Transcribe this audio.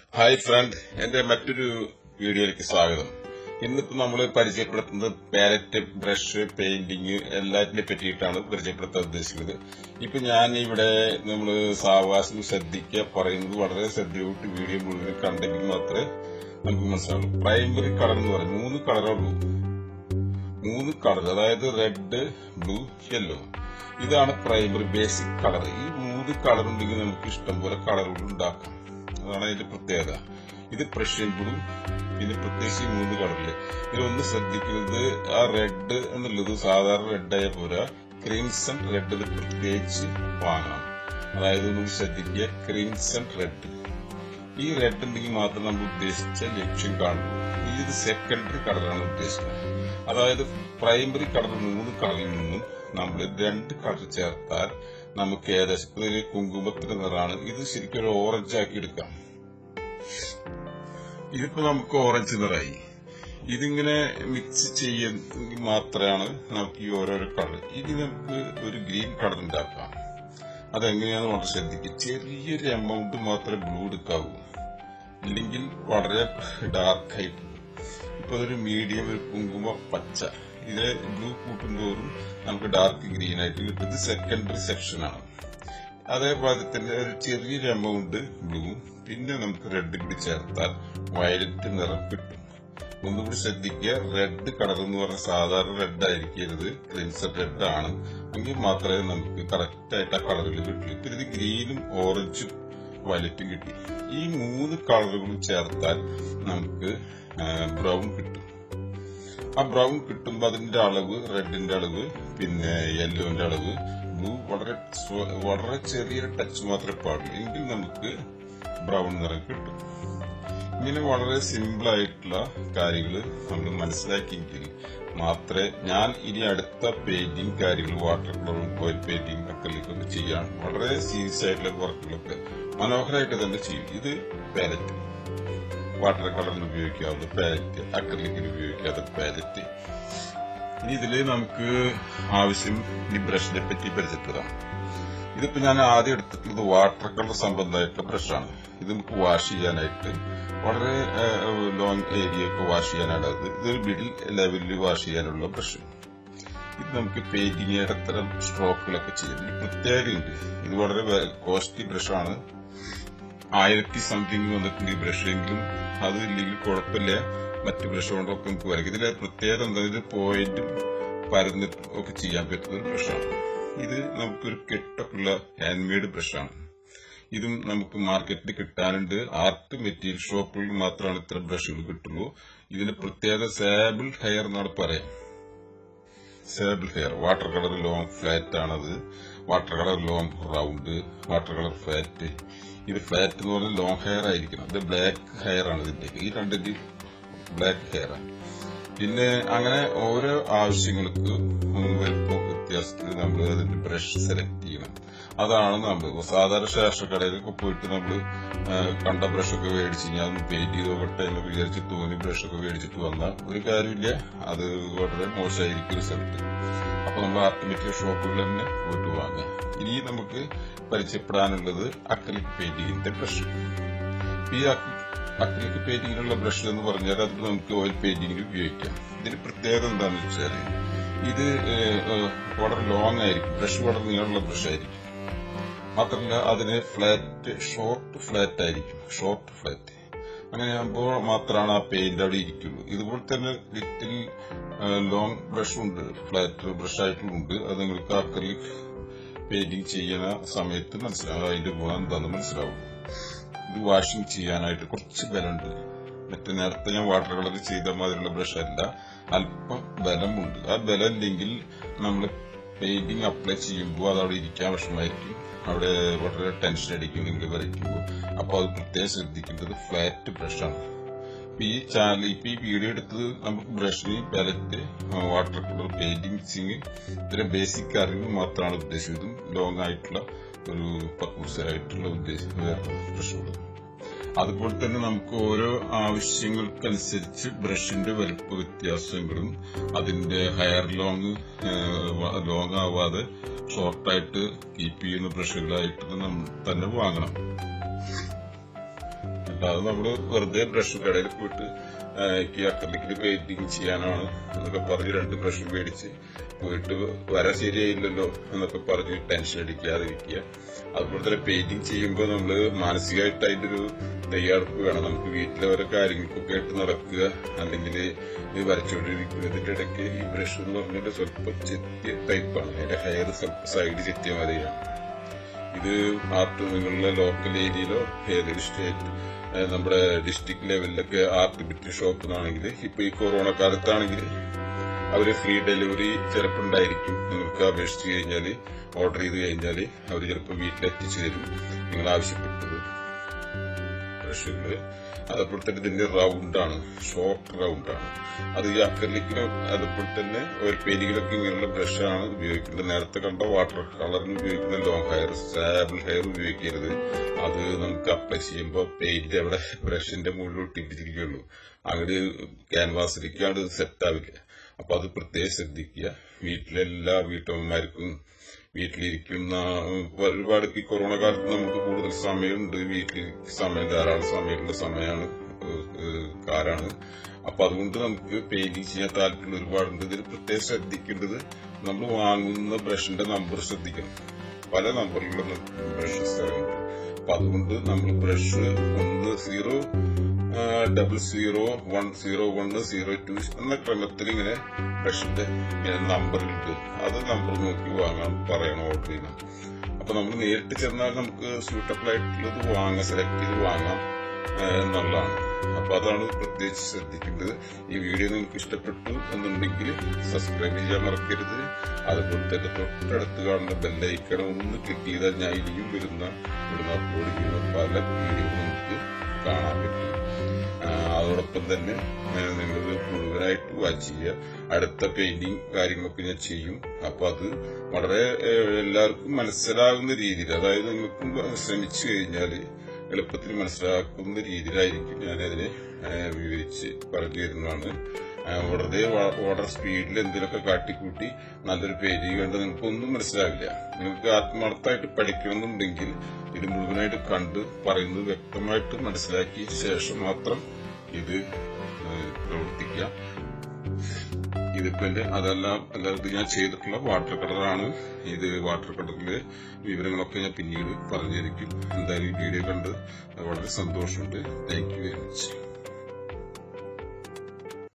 hi front എന്റെ മറ്റൊരു വീഡിയോയിലേക്ക് സ്വാഗതം ഇന്നിപ്പോ നമ്മൾ പരിചയപ്പെടുത്തുന്നത് പാലറ്റ് ബ്രഷ് പെയിന്റിങ് എല്ലാറ്റിനെ പറ്റിയിട്ടാണ് പരിചയപ്പെടുത്താൻ ഉദ്ദേശിക്കുന്നത് ഇപ്പൊ ഞാൻ ഇവിടെ നമ്മൾ സാവാസം ശ്രദ്ധിക്കുക പറയുന്നത് വളരെ ശ്രദ്ധയോട്ട് വീഡിയോ മുഴുവൻ കണ്ടെങ്കിൽ മാത്രമേ നമുക്ക് മനസ്സിലാവുള്ളൂ പ്രൈമറി കളർ എന്ന് പറയും മൂന്ന് കളറുള്ളൂ മൂന്ന് കളർ അതായത് റെഡ് ബ്ലൂ യെല്ലോ ഇതാണ് പ്രൈമറി ബേസിക് കളർ ഈ മൂന്ന് കളർ ഉണ്ടെങ്കിൽ നമുക്ക് ഇഷ്ടംപോലെ കളറുകൾ ഉണ്ടാക്കാം അതാണ് അതിന്റെ പ്രത്യേകത ഇത് പ്രഷ്യൻ ബ്ലൂ പിന്നെ പ്രത്യേകിച്ച് ഈ മൂന്ന് കളറില് ഇതിലൊന്ന് ശ്രദ്ധിക്കുന്നത് ആ റെഡ് എന്നുള്ളത് സാധാരണ റെഡ് ആയ പോരാ ക്രീംസൺ റെഡ് ഇത് പ്രത്യേകിച്ച് വാങ്ങണം അതായത് ഒന്ന് ശ്രദ്ധിക്കുക ക്രീംസൺ റെഡ് ഈ റെഡ് ഉണ്ടെങ്കിൽ മാത്രം നമ്മൾ ഉദ്ദേശിച്ച ലക്ഷ്യം കാണുള്ളൂ ഇത് സെക്കൻഡറി കളറാണ് ഉദ്ദേശിക്കുന്നത് അതായത് പ്രൈമറി കളർ മൂന്ന് കളറിൽ നിന്നും നമ്മൾ രണ്ട് കളർ ചേർത്താൽ നമുക്ക് ഏകദേശം ഒരു കുങ്കുമത്തിന്റെ നിറാണ് ഇത് ശരിക്കും ഒരു ഓറഞ്ച് ആക്കി എടുക്കാം ഇതിപ്പോ നമുക്ക് ഓറഞ്ച് നിറായി ഇതിങ്ങനെ മിക്സ് ചെയ്യുമെങ്കിൽ മാത്രമാണ് നമുക്ക് ഈ ഓരോരോ കളർ ഇനി നമുക്ക് ഒരു ഗ്രീൻ കളർ ഉണ്ടാക്കാം അതെങ്ങനെയാന്ന് വളരെ ശ്രദ്ധിക്കുക ചെറിയൊരു എമൗണ്ട് മാത്രമേ ബ്ലൂ എടുക്കാവൂ ഇല്ലെങ്കിൽ വളരെ ഡാർക്ക് ആയിട്ട് ഇപ്പൊ അതൊരു മീഡിയം ഒരു കുങ്കുമ പച്ച ഇത് ബ്ലൂ കൂട്ടുന്തോറും നമുക്ക് ഡാർക്ക് ഗ്രീൻ ആയിട്ട് കിട്ടും ഇത് സെക്കൻഡറി സെക്ഷനാണ് അതേപോലെ തന്നെ ഒരു ചെറിയൊരു എമൗണ്ട് ബ്ലൂ പിന്നെ നമുക്ക് റെഡ് കൂടി ചേർത്താൽ വയലറ്റ് നിറം കിട്ടും ഒന്നുകൂടി ശ്രദ്ധിക്കുക റെഡ് കളർ എന്ന് പറഞ്ഞ സാധാരണ റെഡ് ആയിരിക്കരുത് ക്രിംസൺ റെഡ് ആണ് എങ്കിൽ മാത്രമേ നമുക്ക് കറക്റ്റ് ആയിട്ട് ആ കളറിൽ കിട്ടുള്ളൂ ഇപ്പൊ ഇത് ഗ്രീനും ഓറഞ്ചും വയലറ്റും കിട്ടി ഈ മൂന്ന് കളറുകളും ചേർത്താൽ നമുക്ക് ബ്രൗൺ കിട്ടും ആ ബ്രൗൺ കിട്ടുമ്പോൾ അതിന്റെ അളവ് റെഡിന്റെ അളവ് പിന്നെ യെല്ലോന്റെ അളവ് ബ്ലൂ വളരെ സ്വ- വളരെ ചെറിയൊരു ടച്ച് മാത്രമേ പാടുള്ളൂ എങ്കിൽ നമുക്ക് ബ്രൗൺ നിറം കിട്ടും ഇങ്ങനെ വളരെ സിമ്പിൾ ആയിട്ടുള്ള കാര്യങ്ങൾ നമ്മൾ മനസ്സിലാക്കിയെങ്കിൽ മാത്രമേ ഞാൻ ഇനി അടുത്ത പെയിന്റിങ് കാര്യങ്ങൾ വാട്ടർ കളറും ഓയിൽ പെയിന്റിങ് അക്കലിക്കൊക്കെ ചെയ്യാൻ വളരെ സീരിയസ് ആയിട്ടുള്ള വർക്കുകളൊക്കെ മനോഹരമായിട്ട് തന്നെ ചെയ്യും ഇത് പാലറ്റ് വാട്ടർ കളറിന് ഉപയോഗിക്കാവുന്ന പാലറ്റ് അക്രലിക്കിന് ഉപയോഗിക്കാത്ത പാലറ്റ് ഇനി ഇതില് നമുക്ക് ആവശ്യം ഈ ബ്രഷിനെ പറ്റി പരിചയപ്പെടാം ഇതിപ്പോ ഞാൻ ആദ്യം എടുത്തിട്ടുള്ളത് വാട്ടർ കളർ സംബന്ധമായിട്ടുള്ള ബ്രഷാണ് ഇത് നമുക്ക് വാഷ് ചെയ്യാനായിട്ട് വളരെ ലോങ് ഏരിയ ഒക്കെ വാഷ് ചെയ്യാനാണ് അത് ഇതൊരു മിഡിൽ ലെവലിൽ വാഷ് ചെയ്യാനുള്ള ബ്രഷ് ഇത് നമുക്ക് പെയിന്റിങ് ഇടത്തരം സ്ട്രോക്കുകളൊക്കെ ചെയ്യാം ഇതിന് പ്രത്യേകതയുണ്ട് ഇത് വളരെ കോസ്റ്റ്ലി ബ്രഷാണ് ആയിരത്തി സംതിങ് വന്നിട്ടുണ്ട് ഈ ബ്രഷ് എങ്കിലും അത് ഇല്ലെങ്കിൽ കുഴപ്പമില്ല മറ്റ് ബ്രഷ് കൊണ്ടൊക്കെ നമുക്ക് വരയ്ക്കും ഇതിലെ പ്രത്യേകത എന്താ ഇത് പോയിന്റ് പരന്നിട്ട് ഒക്കെ ചെയ്യാൻ പറ്റുന്ന ഒരു ബ്രഷാണ് ഇത് നമുക്കൊരു കെട്ടൊക്കെ ഉള്ള ഹാൻഡ് മെയ്ഡ് ബ്രഷാണ് ഇതും നമുക്ക് മാർക്കറ്റിൽ കിട്ടാനുണ്ട് ആർട്ട് മെറ്റീരിയൽ ഷോപ്പുകളിൽ മാത്രമാണ് ഇത്തരം ബ്രഷുകൾ കിട്ടുള്ളൂ ഇതിന്റെ പ്രത്യേകത സാബിൾ ഹെയർ എന്നാണ് പറയാം sable hair water colour long flat ആണത് water colour long round water colour flat ഇത് ഫ്ലാറ്റ് എന്ന് പറഞ്ഞാൽ ലോങ് ഹെയർ ആയിരിക്കണം ഇത് ബ്ലാക്ക് ഹെയർ ആണ് ഇതിന്റെ ഈ രണ്ടിന്റെ ബ്ലാക്ക് ഹെയർ പിന്നെ അങ്ങനെ ഓരോ ആവശ്യങ്ങൾക്ക് വലുപ്പം വ്യത്യാസത്തിൽ നമ്മൾ അതിന്റെ ബ്രഷ് സെലക്ട് ചെയ്യണം അതാണ് നമ്മൾ സാധാരണ ശാസ്ത്രക്കടയിലൊക്കെ പോയിട്ട് നമ്മൾ കണ്ട ബ്രഷൊക്കെ മേടിച്ച് ഞാൻ പെയിന്റ് ചെയ്ത് നോക്കട്ടെ എന്ന് വിചാരിച്ച് തോന്നി ബ്രഷൊക്കെ മേടിച്ചിട്ട് വന്നാൽ ഒരു കാര്യമില്ല അത് വളരെ മോശമായിരിക്കും റിസൾട്ട് അപ്പൊ നമ്മൾ ആർട്ടിമെറ്റീരിയൽ ഷോപ്പുകളിൽ തന്നെ പോയിട്ട് വാങ്ങുക ഇനി നമുക്ക് പരിചയപ്പെടാനുള്ളത് അക്രലിക് പെയിന്റിങ്ങിന്റെ ബ്രഷ് ഈ അക്രലിക് പെയിന്റിങ്ങിനുള്ള ബ്രഷ് എന്ന് പറഞ്ഞാൽ അത് നമുക്ക് ഓയിൽ പെയിന്റിങ്ങിൽ ഉപയോഗിക്കാം ഇതിന് പ്രത്യേകത എന്താണെന്ന് വെച്ചാൽ ഇത് ഏഹ്, ഏഹ്, വളരെ ലോങ് ആയിരിക്കും ബ്രഷ് വളരെ നീളമുള്ള ബ്രഷ് ആയിരിക്കും മാത്രമല്ല അതിന് ഫ്ലാറ്റ് ഷോർട്ട് ഫ്ലാറ്റ് ആയിരിക്കും ഷോർട്ട് ഫ്ലാറ്റ് അങ്ങനെയാകുമ്പോൾ മാത്രമാണ് ആ പെയിന്റ് അവിടെ ഇരിക്കുള്ളൂ ഇതുപോലെ തന്നെ ലിറ്റിൽ ലോങ് ബ്രഷും ഉണ്ട് ഫ്ലാറ്റ് ബ്രഷ് ആയിട്ടുമുണ്ട് അത് നിങ്ങൾക്ക് അക്രലിക് പെയിന്റിങ് ചെയ്യുന്ന സമയത്ത് മനസ്സിലാവും അതിന്റെ ഗുണം എന്താണെന്ന് മനസ്സിലാവും ഇത് വാഷിംഗ് ചെയ്യാനായിട്ട് കുറച്ച് ബലമുണ്ട് മറ്റേ നേരത്തെ ഞാൻ വാട്ടർ കളർ ചെയ്ത മാതിരിയുള്ള ബ്രഷ് അല്ല അല്പം ബലമുണ്ട് ആ ബലം ഇല്ലെങ്കിൽ നമ്മൾ പെയിന്റിങ് അപ്ലൈ ചെയ്യുമ്പോൾ അത് അവിടെ ഇരിക്കാൻ വിഷമമായിരിക്കും അവിടെ വളരെ ടെൻഷൻ അടിക്കും നിങ്ങൾ വരയ്ക്കുമ്പോൾ അപ്പോൾ അത് പ്രത്യേകം ശ്രദ്ധിക്കേണ്ടത് ഫ്ലാറ്റ് ബ്രഷാണ് ഇപ്പൊ ഈ ചാനൽ ഇപ്പൊ ഈ വീഡിയോ എടുത്തത് നമുക്ക് ബ്രഷിന് palette water colour painting mixing ഇത്തരം ബേസിക് അറിവ് മാത്രമാണ് ഉദ്ദേശിച്ചത് ലോങ് ആയിട്ടുള്ള ഒരു പക്കൂസരായിട്ടുള്ള ഉദ്ദേശം ബ്രഷുകൾ അതുപോലെ തന്നെ നമുക്ക് ഓരോ ആവശ്യങ്ങൾക്കനുസരിച്ച് ബ്രഷിന്റെ വലുപ്പ വ്യത്യാസങ്ങളും അതിന്റെ ഹയർ ലോങ് ലോങ് ആവാതെ ഷോർട്ടായിട്ട് കീപ്പ് ചെയ്യുന്ന ബ്രഷുകളായിട്ട് നമ്മൾ തന്നെ വാങ്ങണം കേട്ടോ അത് നമ്മള് വെറുതെ ബ്രഷ് കടയിൽ പോയിട്ട് ആ, എനിക്ക് അക്രലിക്കിൽ പെയിന്റിങ് ചെയ്യാനാണ് എന്നൊക്കെ പറഞ്ഞ് രണ്ട് ബ്രഷ് മേടിച്ച് പോയിട്ട് വര ശരിയായില്ലല്ലോ എന്നൊക്കെ പറഞ്ഞ് ടെൻഷൻ അടിക്കാതിരിക്കുക അതുപോലെ തന്നെ പെയിന്റിങ് ചെയ്യുമ്പോൾ നമ്മൾ മാനസികമായിട്ട് അതിന്റെ ഒരു തയ്യാറെടുപ്പ് വേണം നമുക്ക് വീട്ടിലെ ഓരോ കാര്യങ്ങൾക്കൊക്കെ ആയിട്ട് നടക്കുക അല്ലെങ്കിൽ ഇത് വരച്ചുകൊണ്ടിരിക്കുന്നതിന്റെ ഇടയ്ക്ക് ഈ ബ്രഷ് എന്ന് പറഞ്ഞിട്ട് സ്വല്പം ചെത്തിയ ടൈപ്പാണ് അതിന്റെ ഹെയർ സ്വല്പം സൈഡ് ചെത്തിയ മതിയാണ് ഇത് ആർട്ട് നിങ്ങളുടെ ലോക്കൽ ഏരിയയിലോ ഏതൊരു സ്റ്റേറ്റ് ഏഹ് നമ്മുടെ ഡിസ്ട്രിക്ട് ലെവലിലൊക്കെ ആർട്ട് ബിറ്റ് ഷോപ്പ് എന്നാണെങ്കിൽ ഇപ്പൊ ഈ കൊറോണ കാലത്താണെങ്കിൽ അവര് ഫ്രീ ഡെലിവറി ചിലപ്പോൾ ഉണ്ടായിരിക്കും നിങ്ങൾക്ക് അപേക്ഷിച്ച് കഴിഞ്ഞാൽ ഓർഡർ ചെയ്ത് കഴിഞ്ഞാൽ അവർ ചിലപ്പോൾ വീട്ടിലെത്തിച്ചു തരും നിങ്ങൾ ആവശ്യപ്പെട്ടത് ബ്രഷുകള് അതുപോലെ തന്നെ ഇതിന്റെ റൗണ്ടാണ് ഷോർട്ട് റൗണ്ടാണ് അത് ഈ അക്രലിക്കിലും അതുപോലെ തന്നെ ഒരു പെരികളൊക്കെ ഇങ്ങനെയുള്ള ബ്രഷാണ് ഉപയോഗിക്കുന്നത് നേരത്തെ കണ്ട വാട്ടർ കളറിന് ഉപയോഗിക്കുന്ന ലോങ് ഹെയർ സാബിൾ ഹെയർ ഉപയോഗിക്കരുത് അത് നമുക്ക് അപ്ലൈ ചെയ്യുമ്പോൾ പെയിന്റ് അവിടെ ബ്രഷിന്റെ മുകളിൽ ഒട്ടിപ്പിടിച്ചിരിക്കുകയുള്ളൂ അങ്ങോട്ട് ക്യാൻവാസിലേക്കാണ് സെറ്റ് ആവില്ല അപ്പൊ അത് പ്രത്യേകം ശ്രദ്ധിക്കുക വീട്ടിലെല്ലാ വീട്ടമ്മമാർക്കും വീട്ടിലിരിക്കുന്ന ഉം, ഒരുപാട് ഈ കൊറോണ കാലത്ത് നമുക്ക് കൂടുതൽ സമയമുണ്ട് വീട്ടിൽ സമയം ധാരാളം സമയമുള്ള സമയമാണ് ഏഹ്, ഏഹ്, കാലാണ് അപ്പൊ അതുകൊണ്ട് നമുക്ക് പെയിന്റിങ് ചെയ്യാൻ താല്പര്യം ഒരുപാടുണ്ട് ഇതിൽ പ്രത്യേകം ശ്രദ്ധിക്കേണ്ടത് നമ്മൾ വാങ്ങുന്ന ബ്രഷിന്റെ നമ്പർ ശ്രദ്ധിക്കണം പല നമ്പറിലുള്ള ബ്രഷസ് ഉണ്ട് അപ്പൊ അതുകൊണ്ട് നമ്മൾ ബ്രഷ് ഒന്ന് zero double zero one zero one zero two എന്ന ക്രമത്തിൽ ഇങ്ങനെ ബ്രഷിന്റെ നമ്പറുണ്ട് അത് നമ്പർ നോക്കി വാങ്ങാൻ പറയണം ഓർഡർ ചെയ്യണം അപ്പൊ നമ്മൾ നേരിട്ട് ചെന്നാൽ നമുക്ക് സ്യൂട്ടബിൾ ആയിട്ടുള്ളത് വാങ്ങാം സെലക്ട് ചെയ്ത് വാങ്ങാം ആ, എന്നുള്ളതാണ് അപ്പൊ അതാണ് പ്രത്യേകിച്ച് ശ്രദ്ധിക്കേണ്ടത് ഈ വീഡിയോ നിങ്ങൾക്ക് ഇഷ്ടപ്പെട്ടു എന്നുണ്ടെങ്കിൽ സബ്സ്ക്രൈബ് ചെയ്യാൻ മറക്കരുത് അതുപോലെ തന്നെ തൊട്ടടുത്ത് കാണുന്ന ബെല്ലൈക്കൺ ഒന്ന് ക്ലിക്ക് ചെയ്താൽ ഞാൻ ഇനിയും വരുന്ന ഇവിടുന്ന് അപ്ലോഡ് ചെയ്യുന്ന പല വീഡിയോ നമുക്ക് കാണാൻ പറ്റും ആ, അതോടൊപ്പം തന്നെ നിങ്ങൾ മുഴുവനായിട്ട് വാച്ച് ചെയ്യുക അടുത്ത പെയിന്റിങ് കാര്യങ്ങളൊക്കെ ഞാൻ ചെയ്യും അപ്പൊ അത് വളരെ ഏഹ്, എല്ലാവർക്കും മനസ്സിലാകുന്ന രീതിയിൽ അതായത് നിങ്ങൾക്ക് ശ്രമിച്ചു കഴിഞ്ഞാൽ എളുപ്പത്തിൽ മനസ്സിലാക്കുന്ന രീതിയിലായിരിക്കും ഞാനതിനെ ഏഹ്, വിവരിച്ച് പറഞ്ഞു തരുന്നതാണ് ആ, വളരെ വ- വളരെ സ്പീഡിൽ എന്തെങ്കിലുമൊക്കെ കാട്ടിക്കൂട്ടി നല്ലൊരു പേജ് കണ്ട് നിങ്ങൾക്ക് ഒന്നും മനസ്സിലാവില്ല നിങ്ങൾക്ക് ആത്മാർത്ഥമായിട്ട് പഠിക്കണമെന്നുണ്ടെങ്കിൽ ഇത് മുഴുവനായിട്ട് കണ്ട് പറയുന്നത് വ്യക്തമായിട്ട് മനസ്സിലാക്കിയ ശേഷം മാത്രം ഇത് ഏഹ്, പ്രവർത്തിക്കുക ഇതിപ്പോ എന്റെ അതെല്ലാം അല്ലാതെ ഞാൻ ചെയ്തിട്ടുള്ള വാട്ടർ കളറാണ് ഇത് വാട്ടർ കളറിലെ വിവരങ്ങളൊക്കെ ഞാൻ പിന്നീട് പറഞ്ഞിരിക്കും എന്തായാലും ഈ വീഡിയോ കണ്ട് വളരെ സന്തോഷമുണ്ട് താങ്ക് യു വെരി മച്ച്